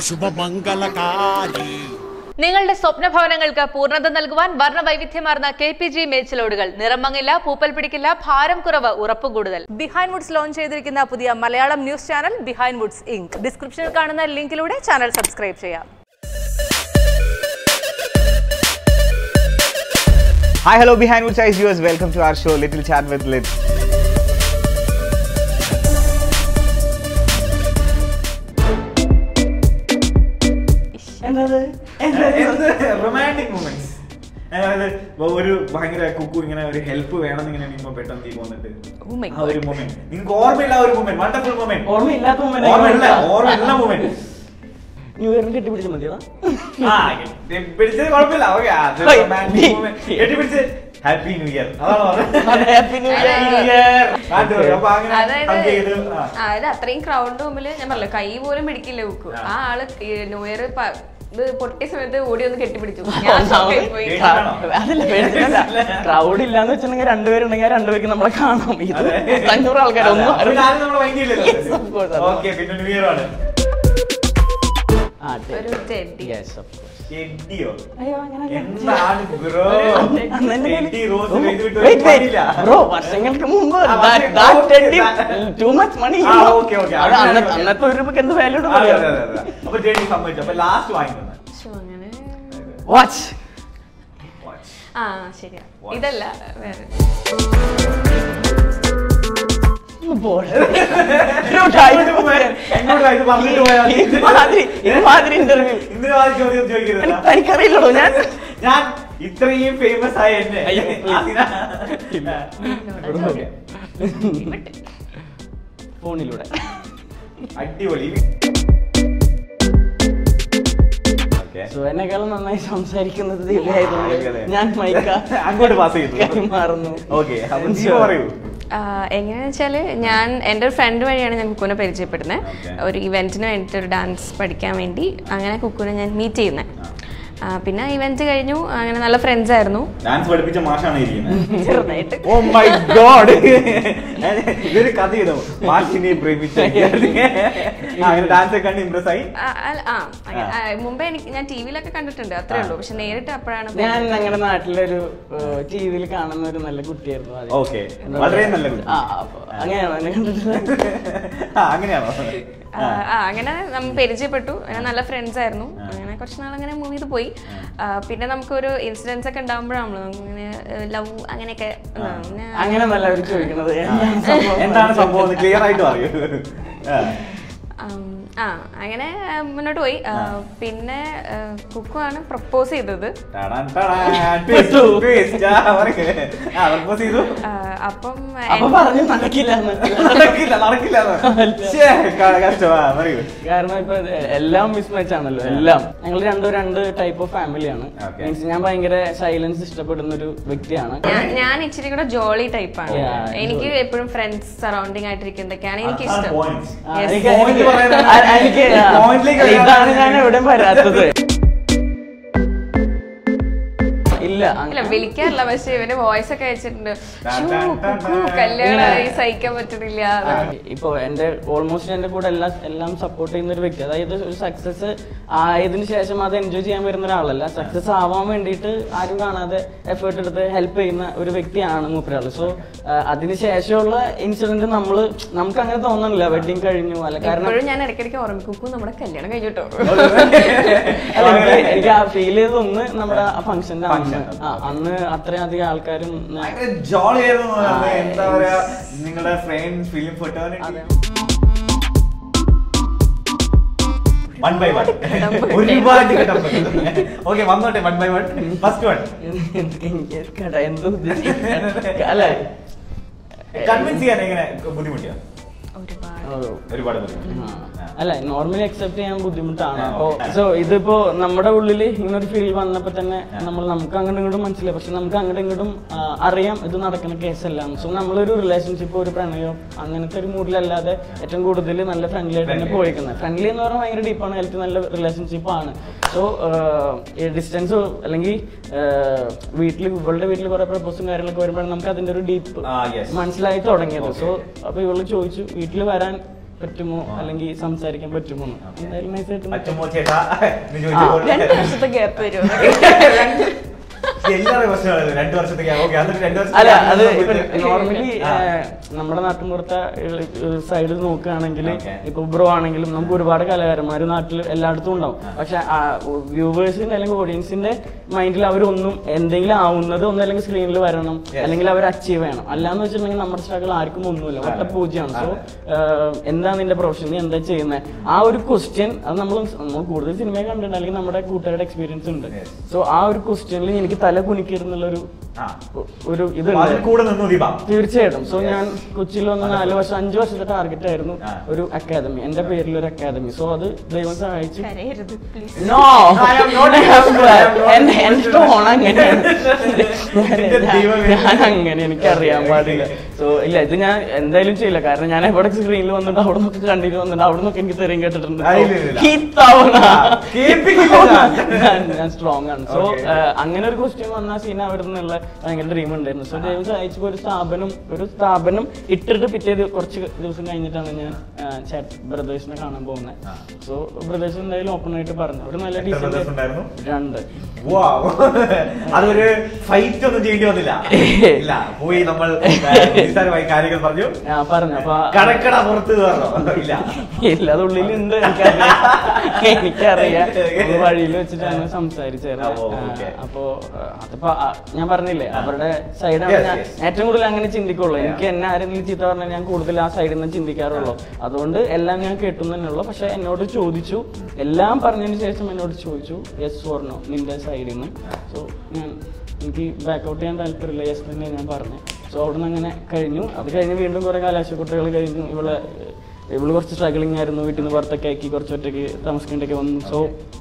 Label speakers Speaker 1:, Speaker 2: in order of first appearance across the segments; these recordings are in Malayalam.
Speaker 1: അശുഭമംഗലകാരി
Speaker 2: നിങ്ങളുടെ സ്വപ്ന ഭവനങ്ങൾക്ക് പൂർണ്ണത നൽകുവാൻ വർണ്ണ വൈവിധ്യമാർന്ന കെ പി ജി മേച്ചിലോടുകൾ നിറമങ്ങില്ല പൂപ്പൽ പിടിക്കില്ല ഭാരം കുറവ് ഉറപ്പ് കൂടുതൽ ബിഹൈൻഡ് വുഡ്സ് ലോഞ്ച് ചെയ്തിരിക്കുന്ന പുതിയ Malayalam news channel Behind Woods ink ഡിസ്ക്രിപ്ഷനിൽ കാണുന്ന ലിങ്കിലൂടെ ചാനൽ സബ്സ്ക്രൈബ് ചെയ്യാം
Speaker 3: Hi, hello, behind Woods Eyes viewers. Welcome to our show, Little Chat with Lit.
Speaker 4: Romantic moments അതായത് ഇപ്പൊ ഒരു ഭയങ്കര കുക്കു ഇങ്ങനെ ഒരു ഹെൽപ്പ് വേണം ഇങ്ങനെ ഇപ്പൊ പെട്ടെന്ന് തീ പോന്നിട്ട് ആ ഒരു മൊമെന്റ് നിങ്ങൾക്ക് ഓർമ്മയില്ല ആ ഒരു മൊമെന്റ് വണ്ടർഫുൾ മൊമെന്റ്
Speaker 5: ഓർമ്മയില്ലാത്ത moment
Speaker 4: ഓർമ്മയില്ല
Speaker 5: ആയിരിക്കും.
Speaker 4: ഓർമ്മയില്ല മൊമെന്റ്
Speaker 5: ന്യൂ ഇയറിന് കെട്ടിപ്പിടിച്ച മതിയോ
Speaker 4: ആ പിടിച്ചത് കുഴപ്പമില്ല ഓക്കെ അത്
Speaker 5: ഹൈ.
Speaker 4: റൊമാൻറ്റിക് മൊമെന്റ് കെട്ടിപ്പിടിച്ച് ഹാപ്പി ന്യൂ ഇയർ അതാണ് പറഞ്ഞത്
Speaker 5: happy new year
Speaker 4: new year അപ്പൊ അങ്ങനെ
Speaker 6: അതായത്
Speaker 4: hug ചെയ്ത് ആ.
Speaker 6: അതായത് അത്രയും ക്രൗഡ് മുമ്പില് ഞാൻ പറഞ്ഞില്ല കൈ പോലും പിടിക്കില്ല ബുക്ക് ആ ആള് ന്യൂ ഇയർ ഇത് പൊട്ടിയ സമയത്ത് ഓടി ഒന്ന് കെട്ടിപ്പിടിച്ചു ഞാൻ shock ആയി പോയി.
Speaker 5: അതല്ല പേടിച്ചില്ല ക്രൗഡ് ഇല്ലാന്ന് വെച്ചിട്ടുണ്ടെങ്കിൽ രണ്ടുപേരുണ്ടെങ്കിൽ ആ രണ്ടുപേർക്ക് നമ്മളെ കാണാം ഇത് അഞ്ഞൂറ് ആൾക്കാർ ഒന്നും
Speaker 4: അപ്പൊ
Speaker 5: അറിയില്ല.
Speaker 4: ഞാനും നമ്മളെ mind ചെയ്യില്ലല്ലോ.
Speaker 5: Yes, of course, of
Speaker 4: Okay, പിന്നെ ന്യൂ ഇയർ ആണ്
Speaker 5: ആ, അതെ.
Speaker 6: ഒരു teddy.
Speaker 5: Yes, of course.
Speaker 4: എഡിയോ
Speaker 5: അയ്യോ, അങ്ങനെ
Speaker 4: എന്താണ് ബ്രോ
Speaker 5: അന്ന് അന്ന് എന്റെ കയ്യില്
Speaker 4: എഡി റോസ്
Speaker 5: Oh,
Speaker 4: എഴുതി വിട്ട്
Speaker 5: wait,
Speaker 4: ഒരു
Speaker 5: wait.
Speaker 4: പണിയില്ല.
Speaker 5: Bro, വർഷങ്ങൾക്ക് മുമ്പ്
Speaker 4: ആ,
Speaker 5: that-
Speaker 4: വർഷം-
Speaker 5: that
Speaker 4: okay,
Speaker 5: teddy,
Speaker 4: that-
Speaker 5: too much money, you
Speaker 4: ആ,
Speaker 5: know.
Speaker 4: okay, okay.
Speaker 5: അത്
Speaker 4: അങ്ങനെ,
Speaker 5: അന്നത്തെ-
Speaker 4: okay.
Speaker 5: അന്നത്തെ ഒരു രൂപയ്ക്ക് എന്ത് വാല്യൂ
Speaker 4: അതെ, അതെ, അതെ, അതെ. അപ്പൊ ജെഡി സമ്മതിച്ചു അപ്പൊ ലാസ്റ്റ് വാങ്ങിക്കുന്നത്
Speaker 6: ശ്ശോ, അങ്ങനെ
Speaker 5: വാച്ച്
Speaker 6: ആ ശരിയാ ഇതല്ല വേറെ
Speaker 4: എന്നോട് ഇത് പറഞ്ഞിട്ട് പോയാൽ മതി.
Speaker 5: ഇതുമാതിരി ഇന്റർവ്യൂ
Speaker 4: ഇന്ദ്ര വാദിക്ക് ചോദ്യം ചോദിക്കരുത്
Speaker 5: തനിക്കറിയില്ലടോ ഞാൻ
Speaker 4: ഞാൻ ഇത്രയും ഫേമസ് ആയ എന്നെ
Speaker 5: അയ്യോ, please.
Speaker 4: അതിനാ-
Speaker 6: എന്നോടാ
Speaker 4: Okay.
Speaker 5: ഫോണിലൂടെ
Speaker 4: അടിപൊളി Okay.
Speaker 5: സോ എന്നെക്കാളും നന്നായി സംസാരിക്കുന്നത്
Speaker 4: അതെ.
Speaker 5: ദിവ്യമായതുകൊണ്ട് ഞാൻ മൈക്ക
Speaker 4: അങ്ങോട്ട് pass ചെയ്തു.
Speaker 5: കൈമാറുന്നു
Speaker 4: Okay, അപ്പൊ നീ പറയൂ
Speaker 6: ആ, എങ്ങനെയാന്ന് വെച്ചാല് ഞാൻ എൻ്റെ ഒരു ഫ്രണ്ട് വഴിയാണ് ഞാൻ കുക്കുനെ പരിചയപ്പെടുന്നത്
Speaker 4: Okay.
Speaker 6: ഒരു ഇവന്റിന് വേണ്ടിയിട്ട് ഒരു ഡാൻസ് പഠിക്കാൻ വേണ്ടി അങ്ങനെ കുക്കുനെ ഞാൻ മീറ്റ് ചെയ്യുന്നത് പിന്നെ ഇവന്റ് കഴിഞ്ഞു അങ്ങനെ നല്ല ഫ്രണ്ട്സ് ആയിരുന്നു
Speaker 4: ഡാൻസ് പഠിപ്പിച്ച മാഷാണ് ഇരിക്കുന്നത്
Speaker 6: ചെറുതായിട്ട്
Speaker 4: ഓ മൈ ഗോഡ് ഇതൊരു കഥ ചെയ്തോ മാഷിനെ പ്രേമിച്ച അങ്ങനെ ഡാൻസ് ഒക്കെ കണ്ട് ഇംപ്രസ് ആയി
Speaker 6: ആ, അല്ല, ആ, അങ്ങനെ, ആ, മുമ്പേ എനിക്ക് ഞാൻ ടി വിയിലൊക്കെ കണ്ടിട്ടുണ്ട് അത്രേ ഉള്ളൂ പക്ഷെ നേരിട്ട് അപ്പോഴാണ്
Speaker 5: ഞാൻ ഞങ്ങളുടെ നാട്ടിലൊരു ടി വിയിൽ കാണുന്ന ഒരു നല്ല കുട്ടിയായിരുന്നു ആദ്യം.
Speaker 4: Okay.
Speaker 5: എന്താ
Speaker 4: വളരെ
Speaker 5: പറയാ?
Speaker 4: നല്ല കുട്ടി.
Speaker 5: ആ, അപ്പൊ അങ്ങനെയാണോ എന്നെ കണ്ടിട്ടുള്ളത്
Speaker 4: ആ, അങ്ങനെയാണോ
Speaker 6: ആ, ആ അങ്ങനെ നമ്മൾ പരിചയപ്പെട്ടു അങ്ങനെ നല്ല ഫ്രണ്ട്സ് ആയിരുന്നു അങ്ങനെ കുറച്ച് നാൾ അങ്ങനെ മൂവ് ചെയ്ത് പോയി ആ, പിന്നെ നമുക്കൊരു ഇൻസിഡൻസ് ഒക്കെ ഉണ്ടാകുമ്പോഴാണ് ഇങ്ങനെ ലവ് അങ്ങനെയൊക്കെ ആ, പിന്നെ
Speaker 5: അങ്ങനെ നല്ല അവർ ചോദിക്കണത് എന്താണ് സംഭവം?
Speaker 4: എന്താണ് സംഭവം ക്ലിയർ ആയിട്ട് പറയൂ ആ.
Speaker 6: ആം, ആ അങ്ങനെ ആ, മുന്നോട്ട് പോയി ആ, പിന്നെ ആ, കുക്കു ആണ് പ്രപ്പോസ് ചെയ്തത്
Speaker 4: ടടാൻ ടടാൻ. Twist, twist. ആ, പറയ്. ആ, propose ചെയ്തു.
Speaker 6: ആ, അപ്പം
Speaker 5: അപ്പൊ
Speaker 6: എൻ-
Speaker 5: പറഞ്ഞു നടക്കില്ല എന്ന്.
Speaker 4: നടക്കില്ല നടക്കില്ല എന്ന്. ശ്ശേ, ക- കഷ്ടമാ പറയൂ
Speaker 5: കാരണം ഇപ്പൊ ഇത് എല്ലാം മിസ് മാച്ച് ആണല്ലോ എല്ലാം ഞങ്ങൾ രണ്ടും രണ്ട് ടൈപ്പ് ഓഫ് ഫാമിലിയാണ്
Speaker 4: Okay.
Speaker 5: മീൻസ് ഞാൻ ഭയങ്കര സൈലൻസ് ഇഷ്ടപ്പെടുന്ന ഒരു വ്യക്തിയാണ്
Speaker 6: ഞാൻ- ഞാൻ ഇച്ചിരി കൂടെ ജോളി ടൈപ്പാണ്
Speaker 5: Yeah,
Speaker 6: എനിക്ക് എപ്പോഴും ഫ്രണ്ട്സ് സറൗണ്ടിങ് ആയിട്ടിരിക്കുന്നതൊക്കെയാണ് എനിക്ക്
Speaker 4: അതാണ്
Speaker 6: ഇഷ്ടം
Speaker 4: points.
Speaker 5: ആ,
Speaker 6: Yes.
Speaker 5: എനിക്ക്
Speaker 4: Point പറയുന്നത്
Speaker 5: ആ, എനിക്ക് ആ,
Speaker 4: Point ലേക്ക്
Speaker 5: ഇതാണ്
Speaker 4: വരാൻ
Speaker 5: ഞാൻ എവിടെയും വരാത്തത് ഇല്ല
Speaker 6: ഇല്ല
Speaker 5: അങ്ങനെ-
Speaker 6: വിളിക്കാറില്ല പക്ഷെ ഇവര് വോയിസ് ഒക്കെ അയച്ചിട്ടുണ്ട്
Speaker 4: ടാ,
Speaker 6: "ശ്ശൂ,
Speaker 4: ടാ, ടാ,
Speaker 6: കുക്കു,
Speaker 4: ടാ."
Speaker 6: കല്യാണമായി സഹിക്കാൻ പറ്റണില്ല
Speaker 5: ആ, ഇപ്പൊ എന്റെ ഓൾമോസ്റ്റ് എന്റെ കൂടെ എല്ലാം എല്ലാം സപ്പോർട്ട് ചെയ്യുന്ന ഒരു വ്യക്തി അതായത് ഒരു സക്സസ് ആയതിനു ശേഷം അത് എൻജോയ് ചെയ്യാൻ വരുന്ന ഒരാളല്ല സക്സസ് ആവാൻ വേണ്ടിയിട്ട് ആരും കാണാതെ എഫേർട്ട് എടുത്ത് ഹെൽപ്പ് ചെയ്യുന്ന ഒരു വ്യക്തിയാണ് മൂപ്പരാള് സോ അതിന് ശേഷമുള്ള ഇൻസിഡന്റ് നമ്മള് നമുക്ക് അങ്ങനെ തോന്നണില്ല വെഡിങ് കഴിഞ്ഞു അല്ല കാരണം
Speaker 6: എപ്പോഴും ഞാൻ ഇടയ്ക്കിടയ്ക്ക് ഓർമ്മിക്കും കുക്കു നമ്മുടെ കല്യാണം കഴിഞ്ഞിട്ടോ
Speaker 5: അല്ല, എനിക്ക് എനിക്ക് ആ ഫീൽ ചെയ്തത് ഒന്ന് നമ്മുടെ ആ ഫംഗ്ഷന്റെ അന്ന്
Speaker 4: Function.
Speaker 5: ആ, അന്ന് അത്രയധികം ആൾക്കാരും
Speaker 4: ഭയങ്കര ജോളി ആയിരുന്നു അത് എന്താ പറയാ നിങ്ങളുടെ friends film fraternity one by one ഒരുപാട് ഓക്കെ വന്നോട്ടെ one by one first one
Speaker 5: കേട്ടാ എന്ത് ഉദ്ദേശിക്കുന്നത്? അല്ലേ
Speaker 4: കൺവിൻസ് ചെയ്യാൻ എങ്ങനെ ബുദ്ധിമുട്ടിയോ
Speaker 6: ഒരുപാട്
Speaker 5: ഓ.
Speaker 4: ഒരുപാട് ബുദ്ധിമുട്ടി
Speaker 5: ആ. അല്ല നോർമലി അക്സെപ്റ്റ് ചെയ്യാൻ ബുദ്ധിമുട്ടാണ്
Speaker 4: ആ,
Speaker 5: അപ്പോ
Speaker 4: okay.
Speaker 5: സോ ഇതിപ്പോ നമ്മുടെ ഉള്ളിൽ ഇങ്ങനൊരു ഫീൽ വന്നപ്പോ തന്നെ നമ്മൾ നമുക്ക് അങ്ങോട്ടും ഇങ്ങോട്ടും മനസ്സിലായി പക്ഷെ നമുക്ക് അങ്ങോട്ടും ഇങ്ങോട്ടും ആ, അറിയാം ഇത് നടക്കുന്ന കേസല്ല സോ നമ്മളൊരു റിലേഷൻഷിപ്പ് ഒരു പ്രണയം അങ്ങനത്തെ ഒരു മൂഡിലല്ലാതെ ഏറ്റവും കൂടുതൽ നല്ല ഫ്രണ്ട്ലി ആയിട്ട് തന്നെ
Speaker 4: Friendly.
Speaker 5: പോയിരിക്കുന്നത് ഫ്രണ്ട്ലി എന്ന് പറഞ്ഞാൽ ഭയങ്കര ഡീപ്പാണ് ഹെൽത്ത് നല്ല റിലേഷൻഷിപ്പ് ആണ് സോ ഡിസ്റ്റൻസ് അല്ലെങ്കിൽ വീട്ടിൽ ഇവളുടെ വീട്ടിൽ കുറെ പ്രപ്പോസും കാര്യങ്ങളൊക്കെ വരുമ്പോഴാണ് നമുക്ക് അതിന്റെ ഒരു ഡീപ്പ്
Speaker 4: ആ, yes.
Speaker 5: മനസ്സിലായി തുടങ്ങിയത്
Speaker 4: Okay.
Speaker 5: സോ അപ്പൊ ഇവള് ചോദിച്ചു വീട്ടിൽ വരാൻ പറ്റുമോ അല്ലെങ്കിൽ സംസാരിക്കാൻ പറ്റുമോ എന്ന്. എന്തായാലും nice ആയിട്ട്
Speaker 4: അച്ഛമ്മോ ചേട്ടാ എന്ന്
Speaker 6: ആ,
Speaker 4: ചോദിച്ചപ്പോൾ
Speaker 6: രണ്ട് വർഷത്തെ ഗ്യാപ്പ് വരുമോ
Speaker 4: എല്ലാവരുടെ പ്രശ്നമാണ് രണ്ടു വർഷത്തേക്ക് ഓക്കെ എന്നിട്ട് രണ്ടു
Speaker 5: അല്ല അത്
Speaker 4: വർഷത്തേക്ക്
Speaker 5: നോർമലി
Speaker 4: ആ.
Speaker 5: നമ്മുടെ നാട്ടിൻപുറത്തെ സൈഡിൽ നോക്കുകയാണെങ്കിൽ
Speaker 4: Okay.
Speaker 5: ഇപ്പൊ ബ്രോ ആണെങ്കിലും നമുക്ക് ഒരുപാട് കലാകാരന്മാർ നാട്ടിൽ എല്ലായിടത്തും ഉണ്ടാവും പക്ഷെ വ്യൂവേഴ്സിന്റെ അല്ലെങ്കിൽ ഓഡിയൻസിന്റെ മൈൻഡിൽ അവരൊന്നും എന്തെങ്കിലും ആവുന്നത് ഒന്നും അല്ലെങ്കിൽ സ്ക്രീനിൽ വരണം
Speaker 4: Yes.
Speaker 5: അല്ലെങ്കിൽ അവർ അച്ചീവ് ചെയ്യണം അല്ലാന്ന് വെച്ചിട്ടുണ്ടെങ്കിൽ നമ്മുടെ സ്ട്രഗിൾ ആർക്കും ഒന്നുമില്ല ഒറ്റ പൂജ്യമാണ് സോ എന്താ നിന്റെ പ്രൊഫഷൻ നീ എന്താ ചെയ്യുന്നത് ആ ഒരു ക്വസ്റ്റ്യൻ അത് നമ്മൾ നമ്മൾ കൂടുതൽ സിനിമ കണ്ടിട്ടുണ്ട് അല്ലെങ്കിൽ നമ്മുടെ കൂട്ടുകാരുടെ എക്സ്പീരിയൻസ് ഉണ്ട്
Speaker 4: Yes.
Speaker 5: സോ ആ ഒരു ക്വസ്റ്റ്യനിൽ എനിക്ക് തല കുനിക്കരുന്നുള്ളൊരു
Speaker 4: ആ.
Speaker 5: ഒരു
Speaker 4: അപ്പൊ
Speaker 5: ഇതുണ്ട്
Speaker 4: അതിൽ കൂടെ നിന്നു ദീപ
Speaker 5: തീർച്ചയായിട്ടും സോ ഞാൻ കൊച്ചിയിൽ വന്ന് നാല് വർഷം അഞ്ചു വർഷത്തെ ടാർഗറ്റ് ആയിരുന്നു
Speaker 4: ആ.
Speaker 5: ഒരു അക്കാദമി എന്റെ പേരിൽ ഒരു അക്കാദമി സോ അത് ദൈവം സഹായിച്ചു
Speaker 6: കരയരുത് please
Speaker 5: no
Speaker 4: I am not- I am not-
Speaker 5: എന്റെ എന്റെ ടോൺ അങ്ങനെയാണ്
Speaker 4: നിന്റെ ദൈവമേ.
Speaker 5: ഞാൻ അങ്ങനെ എനിക്ക് അറിയാൻ പാടില്ല സോ ഇല്ല ഇത് ഞാൻ എന്തായാലും ചെയ്യില്ല കാരണം ഞാൻ എവിടെ സ്ക്രീനിൽ വന്നിട്ട് അവിടെ നിന്നൊക്കെ കണ്ടിട്ട് വന്നിട്ട് അവിടെ നിന്നൊക്കെ എനിക്ക് തെറിയും കേട്ടിട്ടുണ്ട്
Speaker 4: ആ, ഇല്ല, ഇല്ല.
Speaker 5: ഹിറ്റാവണ.
Speaker 4: കേൾപ്പിക്കില്ല ഞാൻ.
Speaker 5: ഞാൻ- ഞാൻ സ്ട്രോങ് ആണ് സോ
Speaker 4: Okay.
Speaker 5: അങ്ങനെ ഒരു ക്വസ്റ്റ്യൻ വന്ന സീൻ അവിടെ നിന്നുള്ള ഭയങ്കര ഡ്രീം ഉണ്ടായിരുന്നു സോ ജെയിംസ് അയച്ചപ്പോൾ ഒരു സ്ഥാപനം ഒരു സ്ഥാപനം ഇട്ടിട്ട് പിറ്റേ ദിവ- കുറച്ച് ദിവസം കഴിഞ്ഞിട്ടാണ് ഞാൻ ബ്രദേഴ്സിനെ കാണാൻ പോകുന്നത്
Speaker 4: ആ.
Speaker 5: സോ ബ്രദേഴ്സ് എന്തായാലും ഓപ്പൺ ആയിട്ട് പറഞ്ഞു ഒരു നല്ല
Speaker 4: എത്ര brothers
Speaker 5: ഡീസന്റ്
Speaker 4: ഉണ്ടായിരുന്നു
Speaker 5: രണ്ട്
Speaker 4: Wow. അതൊരു ഫൈറ്റ് ഒന്നും ചെയ്യേണ്ടി വന്നില്ല ഇല്ല പോയി നമ്മൾ ആ, നിസ്സാരമായി കാര്യങ്ങൾ പറഞ്ഞു
Speaker 5: ഞാൻ പറഞ്ഞു അപ്പൊ
Speaker 4: കടക്കട പുറത്ത് കയറണോ ഇല്ല
Speaker 5: ഇല്ല അത് ഉള്ളിലുണ്ട് എനിക്കറിയാം എനിക്കറിയാം നമ്മള് വഴിയിൽ വെച്ചിട്ടാണ് സംസാരിച്ചത്
Speaker 4: ഓ, okay.
Speaker 5: അപ്പോ ആ, അതിപ്പോ ആ, ഞാൻ പറഞ്ഞില്ലേ അവരുടെ സൈഡാണ്
Speaker 4: Yes,
Speaker 5: ഞാൻ
Speaker 4: yes.
Speaker 5: ഏറ്റവും കൂടുതൽ അങ്ങനെ ചിന്തിക്കുള്ളൂ
Speaker 4: Yeah.
Speaker 5: എനിക്ക് എന്നെ ആരെങ്കിലും ചീത്ത പറഞ്ഞാൽ ഞാൻ കൂടുതൽ ആ സൈഡിൽ നിന്ന് ചിന്തിക്കാറുള്ളൂ അതുകൊണ്ട് എല്ലാം ഞാൻ കേട്ടു തന്നെ ഉള്ളൂ പക്ഷെ എന്നോട് ചോദിച്ചു എല്ലാം പറഞ്ഞതിന് ശേഷം എന്നോട് ചോദിച്ചു യെസ് ഓർണോ നിന്റെ സൈഡിൽ നിന്ന് സോ ഞാൻ എനിക്ക് ബാക്ക് ഔട്ട് ചെയ്യാൻ താല്പര്യമില്ല യെസ് തന്നെ ഞാൻ പറഞ്ഞു സോ അവിടെ നിന്ന് അങ്ങനെ കഴിഞ്ഞു അത് കഴിഞ്ഞ് വീണ്ടും കുറെ കാലാശക്കുട്ടികൾ കഴിഞ്ഞു ഇവളെ ഇവള് കുറച്ച് സ്ട്രഗിളിങ് ആയിരുന്നു വീട്ടിൽ നിന്ന് പുറത്തൊക്കെ ആക്കി കുറച്ച് ഒറ്റയ്ക്ക് താമസിക്കേണ്ടൊക്കെ വന്നു സോ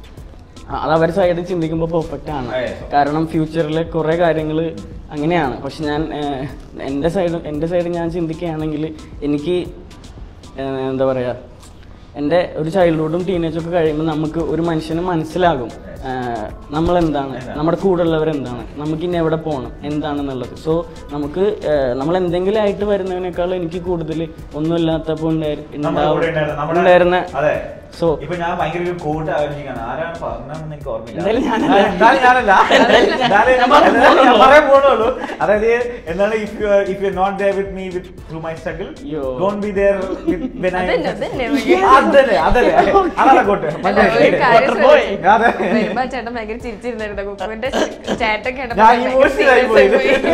Speaker 5: അത് അവർ സൈഡിൽ ചിന്തിക്കുമ്പോൾ പെർഫെക്റ്റ് ആണ്
Speaker 4: അതെ.
Speaker 5: കാരണം ഫ്യൂച്ചറിലെ കുറേ കാര്യങ്ങൾ അങ്ങനെയാണ് പക്ഷെ ഞാൻ ഏഹ്, എൻ്റെ സൈഡ് എൻ്റെ സൈഡ് ഞാൻ ചിന്തിക്കുകയാണെങ്കിൽ എനിക്ക് ഏഹ്, എന്താ പറയുക എൻ്റെ ഒരു ചൈൽഡ്ഹുഡും ടീനേജൊക്കെ കഴിയുമ്പോൾ നമുക്ക് ഒരു മനുഷ്യന് മനസ്സിലാകും നമ്മൾ എന്താണ് നമ്മുടെ കൂടെ ഉള്ളവർ എന്താണ് നമുക്ക് ഇനി എവിടെ പോകണം എന്താണെന്നുള്ളത് സോ നമുക്ക് ഏഹ്, നമ്മൾ എന്തെങ്കിലും ആയിട്ട് വരുന്നതിനേക്കാൾ എനിക്ക് കൂടുതൽ ഒന്നുമില്ലാത്തപ്പോൾ ഉണ്ടായി-
Speaker 4: നമ്മുടെ കൂടെ ഉണ്ടായിരുന്ന നമ്മുടെ-
Speaker 5: ഉണ്ടായിരുന്ന
Speaker 4: അതെ
Speaker 5: സോ
Speaker 4: ഇപ്പൊ ഞാൻ ഭയങ്കര ഒരു കൂട്ട് ആലോചിക്കാണ് ആരാണ് പറഞ്ഞതെന്ന് എനിക്ക് ഓർമ്മയില്ല
Speaker 5: എന്തായാലും ഞാനല്ല.
Speaker 4: ആ, എന്തായാലും ഞാനല്ല എന്തായാലും
Speaker 5: ഞാൻ പറയാൻ
Speaker 4: എന്തായാലും ഞാൻ
Speaker 5: പോകുന്നുള്ളൂ.
Speaker 4: പറയാൻ പോകുന്നുള്ളൂ അതായത് എന്താണ് if you if you not there with me with through my struggle
Speaker 5: Yo.
Speaker 4: don't be there with when I
Speaker 6: അതന്നെ, അതന്നെ.
Speaker 4: അതല്ലേ അതല്ലേ അതാണ് കൂട്ട്
Speaker 6: അല്ല, ഒരു കാര്യം
Speaker 5: Waterboy.
Speaker 6: ശ്രദ്ധിച്ചു.
Speaker 4: അതെ.
Speaker 6: വരുമ്പോ ചേട്ടൻ ഭയങ്കര ചിരിച്ചിരുന്നായിരുന്നു കുക്കുവിന്റെ ചാറ്റൊക്കെ
Speaker 4: ഞാൻ ഇമോഷണൽ ആയി പോയി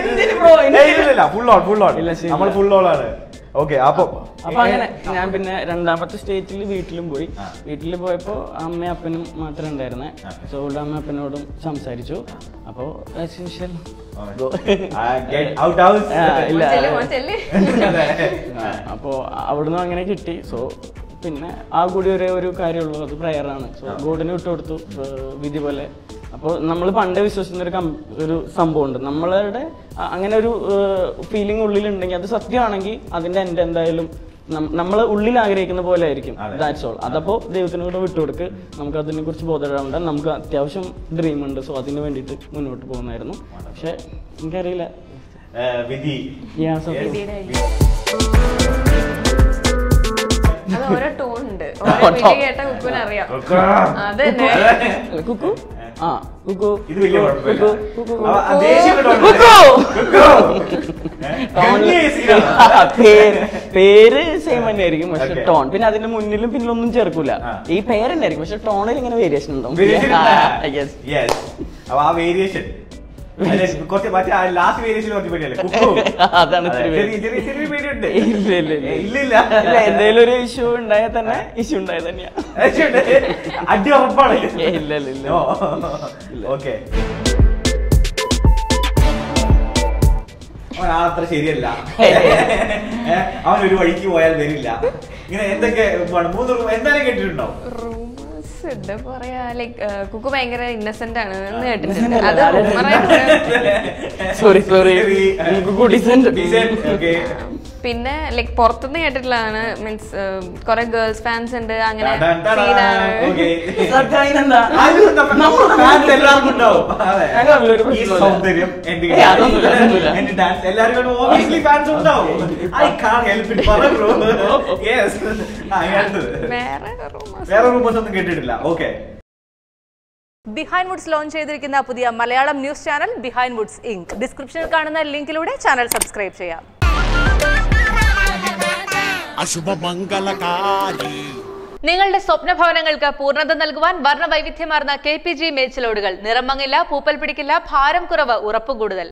Speaker 4: ഇല്ല ഫുൾ ഓൺ ഫുൾ ഓൺ
Speaker 5: ഇല്ല, ശരി.
Speaker 4: നമ്മൾ ഫുൾ ഓൺ ആണ് ഓക്കെ അപ്പൊ
Speaker 5: അപ്പൊ അങ്ങനെ ഞാൻ പിന്നെ രണ്ടാമത്തെ സ്റ്റേജിൽ വീട്ടിലും പോയി
Speaker 4: ആ.
Speaker 5: വീട്ടിൽ പോയപ്പോ അമ്മയും അപ്പനും മാത്രമേ ഉണ്ടായിരുന്നേ
Speaker 4: ആ.
Speaker 5: സോ ഇവിടെ അമ്മ അപ്പനോടും സംസാരിച്ചു അപ്പോ as usual, go.
Speaker 4: Get out house
Speaker 5: ആ, ഇല്ല.
Speaker 6: ചെല്ല്, മോൻ ചെല്ല്.
Speaker 5: ആ, അപ്പോ അവിടുന്ന് അങ്ങനെ കിട്ടി സോ പിന്നെ ആ കൂടി ഒരേ ഒരു കാര്യമുള്ളൂ അത് പ്രയറാണ് സോ ഗോഡിന് വിട്ടുകൊടുത്തു ഏർ വിധി പോലെ അപ്പോൾ നമ്മൾ പണ്ട് വിശ്വസിക്കുന്ന ഒരു കം- ഒരു സംഭവമുണ്ട് നമ്മളുടെ അ- അങ്ങനെ ഒരു ഫീലിംഗ് ഉള്ളിലുണ്ടെങ്കിൽ അത് സത്യമാണെങ്കിൽ അതിന്റെ എൻ്റെ എന്തായാലും നമ്മൾ ഉള്ളിൽ ആഗ്രഹിക്കുന്ന പോലെ ആയിരിക്കും
Speaker 4: അതെ.
Speaker 5: ദാറ്റ്സ് ഓൾ അതപ്പോൾ ദൈവത്തിന് കൂടെ വിട്ടുകൊടുക്ക് നമുക്ക് അതിനെ കുറിച്ച് ബോധപ്പെടാറുണ്ട് നമുക്ക് അത്യാവശ്യം ഡ്രീം ഉണ്ട് സോ അതിന് വേണ്ടിയിട്ട് മുന്നോട്ട് പോകുന്നായിരുന്നു പക്ഷെ എനിക്കറിയില്ല
Speaker 4: വിധി
Speaker 5: Yeah, so-
Speaker 6: വിധിയുടെ അത് ഓരോ ടോൺ ഉണ്ട് ഓരോ
Speaker 5: Tone.
Speaker 6: വിളി കേട്ട കുക്കുവിന് അറിയാം അത് തന്നെ
Speaker 5: അല്ല, കുക്കു ആ കുക്കു
Speaker 4: ഇത് വലിയ കുഴപ്പമില്ല.
Speaker 5: കുക്കു, കുക്കു,
Speaker 4: അവ- ആ
Speaker 5: കുക്കു.
Speaker 4: ദേഷ്യം കൊണ്ട്
Speaker 5: കുക്കു.
Speaker 4: കുക്കു. ഏ? ഗംഗീയ സീനാണ്.
Speaker 5: പേര് പേര് സെയിം തന്നെ ആയിരിക്കും പക്ഷെ
Speaker 4: Okay.
Speaker 5: ടോൺ പിന്നെ അതിന്റെ മുന്നിലും പിന്നിലും ഒന്നും ചേർക്കൂല
Speaker 4: ആ.
Speaker 5: ഈ പേര് തന്നെ ആയിരിക്കും പക്ഷെ ടോണിൽ ഇങ്ങനെ വേരിയേഷൻ ഉണ്ടാവും
Speaker 4: Variation
Speaker 5: ആ,
Speaker 4: ഇല്ല.
Speaker 5: yes.
Speaker 4: Yes. അപ്പൊ ആ വേരിയേഷൻ കുറച്ച് മറ്റേ ലാസ്റ്റ് വേരിയേഷൻ കുറച്ച് പേടിയല്ലേ കുക്കു
Speaker 5: അതാണ്
Speaker 4: അതെ,
Speaker 5: ഇത്തിരി പേടി.
Speaker 4: ചെറിയ ചെറിയ ചെറിയ പേടിയുണ്ട്
Speaker 5: ഇല്ല ഇല്ല ഇല്ല
Speaker 4: ഏ, ഇല്ല ഇല്ല
Speaker 5: ഇല്ല എന്തെങ്കിലും ഒരു ഇഷ്യൂ ഉണ്ടായാൽ തന്നെ ഇഷ്യൂ ഉണ്ടായത് തന്നെയാ
Speaker 4: ഉണ്ട്. അടി ഉറപ്പാണ്
Speaker 5: ഏ, ഇല്ല ഇല്ല ഇല്ല
Speaker 4: ഓക്കെ അവൻ അത്ര ശരിയല്ല ഏ, അവൻ ഒരു വഴിക്ക് പോയാൽ വരില്ല ഇങ്ങനെ എന്തൊക്കെ ആണ്, മൂന്ന് room എന്തായാലും കേട്ടിട്ടുണ്ടോ
Speaker 6: റൂമേഴ്സ് ഉണ്ട് പറയാ ലൈക്ക് കുക്കു ഭയങ്കര ഇന്നസെന്റ് ആണ് എന്ന് കേട്ടിട്ടുണ്ട്
Speaker 5: Innocent
Speaker 6: അത്
Speaker 5: അല്ല,
Speaker 6: rumor ആയിട്ട്
Speaker 5: സോറി സോറി
Speaker 4: ശരി.
Speaker 5: നമുക്ക് കൂടി
Speaker 4: Decent, okay.
Speaker 6: പിന്നെ ലൈക്ക് പുറത്തുനിന്ന് കേട്ടിട്ടുള്ളതാണ് മീൻസ് കുറെ ഗേൾസ് ഫാൻസ് ഉണ്ട് അങ്ങനെ
Speaker 4: ടടൻ ടടാ.
Speaker 6: scene ആണ്.
Speaker 4: Okay.
Speaker 5: സത്യം അതിനെന്താ?
Speaker 4: ആരും നമ്മുടെ fans എല്ലാവർക്കും ഉണ്ടാവും. അതെ.
Speaker 5: ഞങ്ങൾ തമ്മിലൊരു
Speaker 4: ഈ
Speaker 5: പ്രശ്നവുമില്ല.
Speaker 4: സൗന്ദര്യം എന്റെ
Speaker 5: ഏയ്, അതൊന്നുമില്ല, അതൊന്നുമില്ല.
Speaker 4: എന്റെ ഡാൻസ് എല്ലാവരും ഓബിയസ്ലി ഫാൻസ് ഉണ്ടാവും ഐ കാൺ ഹെൽപ്പ് ഇറ്റ് പറഞ്ഞു യെസ്
Speaker 6: വേറെ rumors
Speaker 4: വേറെ റൂമേഴ്സ് ഒന്നും കേട്ടിട്ടില്ല ഓക്കെ
Speaker 2: ബിഹൈൻഡ് വുഡ്സ് ലോഞ്ച് ചെയ്തിരിക്കുന്ന പുതിയ Malayalam news channel Behind Woods ink ഡിസ്ക്രിപ്ഷനിൽ കാണുന്ന ലിങ്കിലൂടെ ചാനൽ സബ്സ്ക്രൈബ് ചെയ്യാം
Speaker 1: അശുഭമംഗളകാരി
Speaker 2: നിങ്ങളുടെ സ്വപ്ന ഭവനങ്ങൾക്ക് പൂർണ്ണത നൽകുവാൻ വർണ്ണ വൈവിധ്യമാർന്ന കെ പി ജി മേച്ചിലോടുകൾ നിറം മങ്ങില്ല പൂപ്പൽ പിടിക്കില്ല ഭാരം കുറവ് ഉറപ്പ് കൂടുതൽ